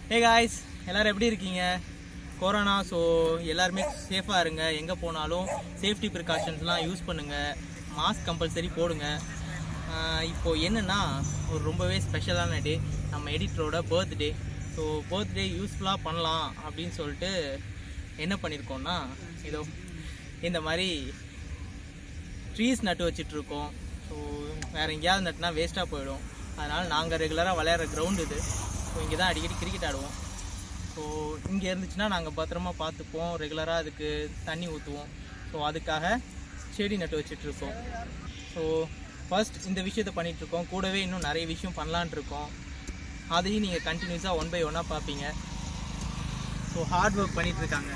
Hey guys எல்லாரும் எப்படி இருக்கீங்க கொரோனா ஸோ எல்லாருமே சேஃபாக இருங்க எங்கே போனாலும் சேஃப்டி ப்ரிகாஷன்ஸ்லாம் யூஸ் பண்ணுங்கள் மாஸ்க் கம்பல்சரி போடுங்க ஆஹ் இப்போ என்னென்னா ஒரு ரொம்பவே ஸ்பெஷலான டே நம்ம எடிட்டரோட பர்த்டே ஸோ பர்த்டே யூஸ்ஃபுல்லாக பண்ணலாம் அப்படின்னு சொல்லிட்டு என்ன பண்ணியிருக்கோம்னா ஏதோ இந்த மாதிரி ட்ரீஸ் நட்டு வச்சிட்ருக்கோம் ஸோ வேறு எங்கேயாவது நட்டுனா வேஸ்ட்டாக போயிடும் அதனால் நாங்கள் ரெகுலராக விளையாடுற கிரவுண்ட் இது ஸோ இங்கே தான் அடிக்கடி கிரிக்கெட் ஆடுவோம் ஸோ இங்கே இருந்துச்சுன்னா நாங்கள் பத்திரமா பார்த்துப்போம் ரெகுலராக அதுக்கு தண்ணி ஊற்றுவோம் ஸோ அதுக்காக செடி நட்டு வச்சிட்ருக்கோம் ஸோ ஃபர்ஸ்ட் இந்த விஷயத்தை பண்ணிகிட்ருக்கோம் கூடவே இன்னும் நிறைய விஷயம் பண்ணலான் இருக்கோம் அதையும் நீங்கள் கண்டினியூஸாக ஒன் பை ஒன்னாக பார்ப்பீங்க ஸோ ஹார்ட் ஒர்க் பண்ணிகிட்ருக்காங்க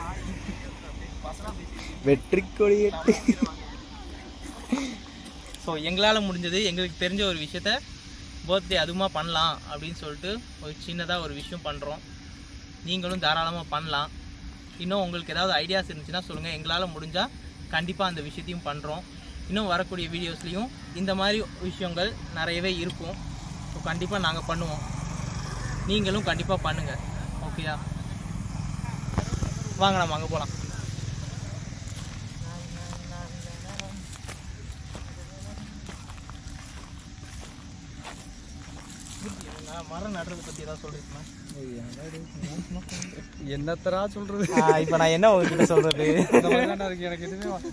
வெற்றி கொடியேட்டு ஸோ எங்களால் முடிஞ்சது எங்களுக்கு தெரிஞ்ச ஒரு விஷயத்த பர்த்டே அதுவுமா பண்ணலாம் அப்படின்னு சொல்லிட்டு ஒரு சின்னதாக ஒரு விஷயம் பண்ணுறோம் நீங்களும் தாராளமாக பண்ணலாம் இன்னும் உங்களுக்கு ஏதாவது ஐடியாஸ் இருந்துச்சுன்னா சொல்லுங்கள் எங்களால் முடிஞ்சால் கண்டிப்பாக அந்த விஷயத்தையும் பண்ணுறோம் இன்னும் வரக்கூடிய வீடியோஸ்லேயும் இந்த மாதிரி விஷயங்கள் நிறையவே இருக்கும் ஸோ கண்டிப்பாக நாங்கள் பண்ணுவோம் நீங்களும் கண்டிப்பாக பண்ணுங்கள் ஓகேயா வாங்க நம்ம அங்கே போகலாம் நான் மரம் நடுறதை பற்றி ஏதாவது சொல்லிருக்கேன் என்னத்தரா சொல்றது இப்போ நான் என்ன உங்ககிட்ட சொல்கிறது இந்த மாதிரி தான்டா இருக்கு எனக்கு எதுவுமே வா-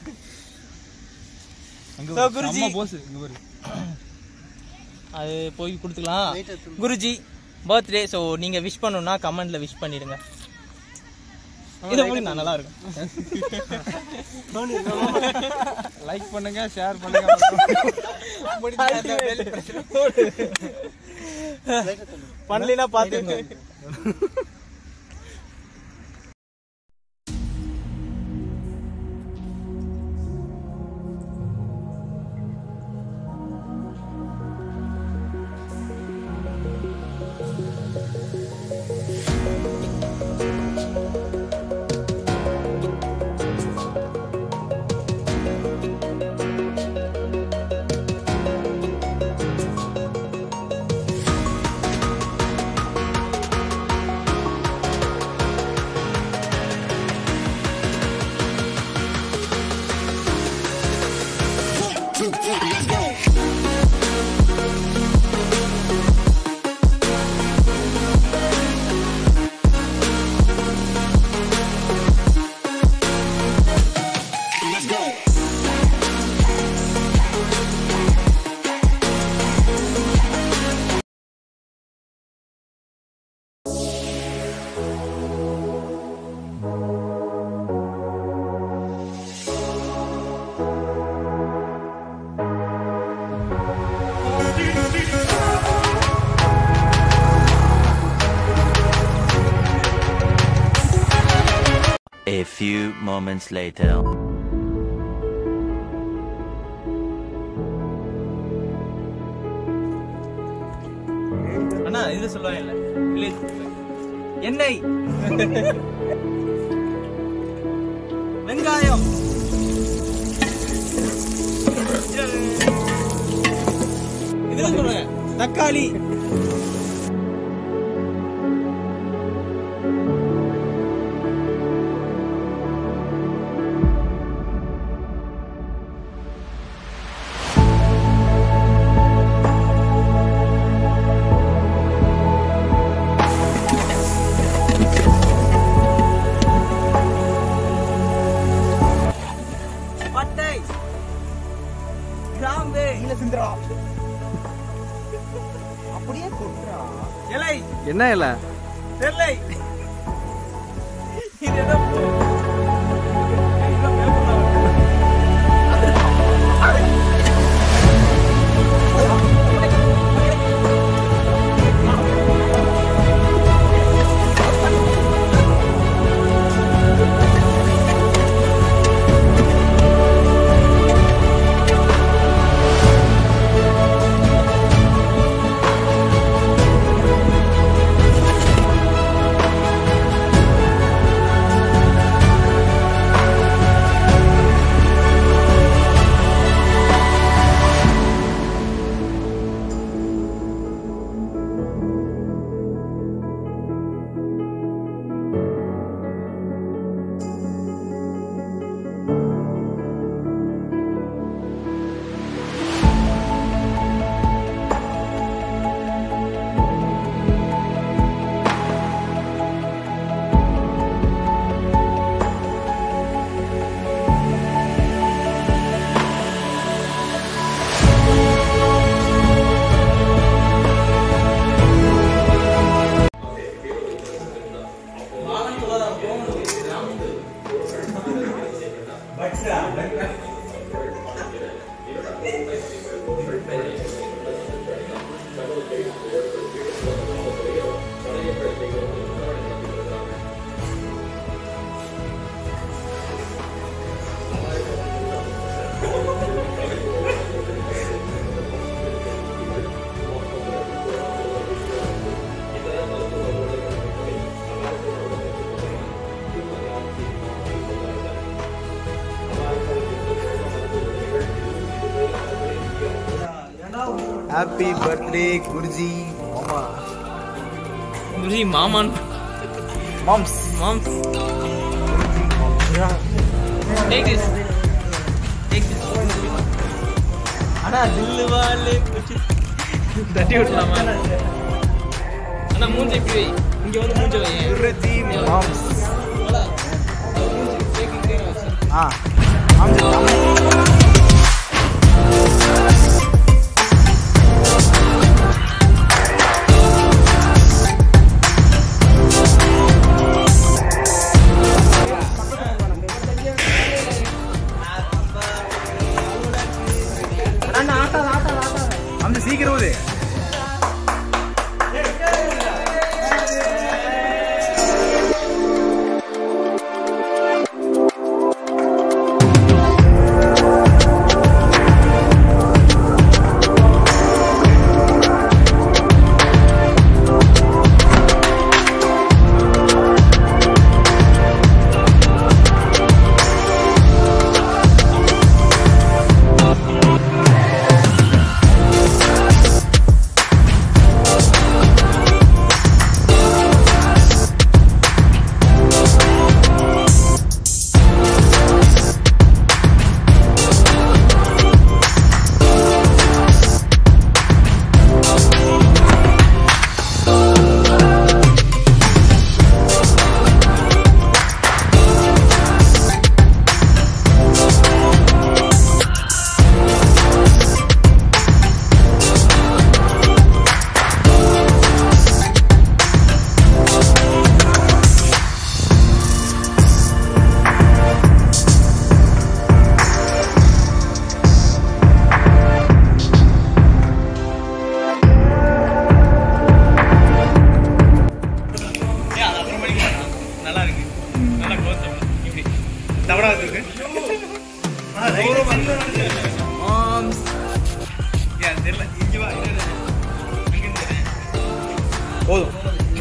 அங்க So, ஒரு குருஜி. செம்ம boss இங்க பாரு அது போய் கொடுத்துக்கலாம் குருஜி பர்த்டே ஸோ நீங்கள் விஷ் பண்ணணும்னா கமெண்ட்ல விஷ் பண்ணிடுங்க இதை போய் நான் நல்லா இருக்கும் லைக் பண்ணுங்க ஷேர் பண்ணுங்க பண்ணலைன்னா பார்த்துங்க A few moments later. அண்ணா இது சொல்லுவாங்க இல்லை வில்லேஜ் எண்ணெய் வெங்காயம் இதெல்லாம் சொல்லுவேன் தக்காளி பட்டை கிராம்பு அப்படியே கொட்டுறா இலை என்ன இல்ல தெரியலை இது என்ன பூ? இது என்ன வேப்பமரம்? Let's ஹாப்பி பர்த்டே குருஜி மாமா குருஜி மாமான் மாம்ஸ் மாம் டேக் திஸ் டேக் திஸ் அண்ணா தில்லு வாலே குச்சி தட்டி விடலாமா அண்ணா மூஞ்சி இப்படி வை இங்க வந்து மூஞ்சி வை குருஜி மாம்ஸ் போடா. அவர் மூஞ்சி கேக்கு கேக்கு வச்சு. ஆ மாம்ஸ் மாம்ஸ் சீக்கிரம் ஊது ஏய், அது அப்புறம் படிக்கலாம். நல்லா இருக்கு நல்லா க்ளோஸ் இப்படி தவறா இருக்கு மாம்ஸ் ஏன் தெரியல இங்க வா இரு, இரு. அங்க இருந்து இரு. போதும்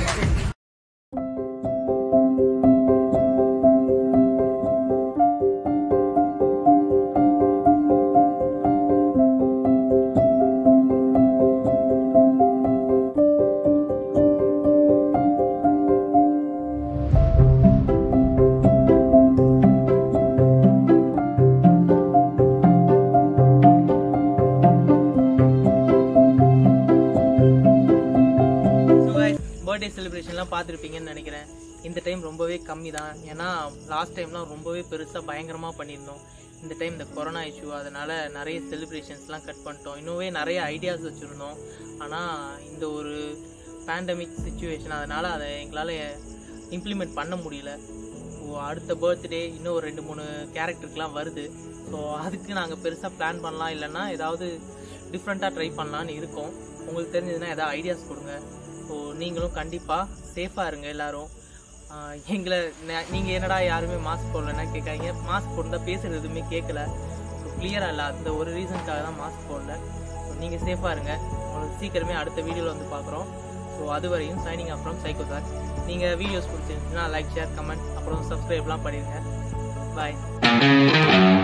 ஸோ பர்த்டே செலிப்ரேஷன்லாம் பார்த்துருப்பீங்கன்னு நினைக்கிறேன் இந்த டைம் ரொம்பவே கம்மி தான் ஏன்னா லாஸ்ட் டைம்லாம் ரொம்பவே பெருசாக பயங்கரமாக பண்ணியிருந்தோம் இந்த டைம் இந்த கொரோனா இஷ்யூ அதனால் நிறைய செலிப்ரேஷன்ஸ்லாம் கட் பண்ணிட்டோம் இன்னுமே நிறைய ஐடியாஸ் வச்சுருந்தோம் ஆனால் இந்த ஒரு பேண்டமிக் சுச்சுவேஷன் அதனால் அதை எங்களால் இம்ப்ளிமெண்ட் பண்ண முடியல ஸோ அடுத்த பர்த்டே இன்னும் ஒரு ரெண்டு மூணு கேரக்டருக்குலாம் வருது ஸோ அதுக்கு நாங்கள் பெருசாக பிளான் பண்ணலாம் இல்லைன்னா ஏதாவது டிஃப்ரெண்ட்டாக ட்ரை பண்ணலான்னு இருக்கோம் உங்களுக்கு தெரிஞ்சதுன்னா ஏதாவது ஐடியாஸ் கொடுங்க ஸோ நீங்களும் கண்டிப்பாக சேஃபாக இருங்க எல்லாரும் ஆஹ் எங்களை நீங்கள் என்னடா யாருமே மாஸ்க் போடலன்னா கேட்காதீங்க மாஸ்க் போட்டுருந்தா பேசுகிறது எதுவுமே கேட்கல ஸோ கிளியராக இல்லை அந்த ஒரு ரீசனுக்காக தான் மாஸ்க் போடல ஸோ நீங்கள் சேஃபாக இருங்க உங்களுக்கு சீக்கிரமே அடுத்த வீடியோவில் வந்து பார்க்குறோம் ஸோ அது வரையும் signing up from psycho sir நீங்கள் வீடியோஸ் பிடிச்சிருந்துச்சுன்னா லைக் ஷேர் கமெண்ட் அப்புறம் சப்ஸ்கிரைப்லாம் பண்ணிடுங்க பாய்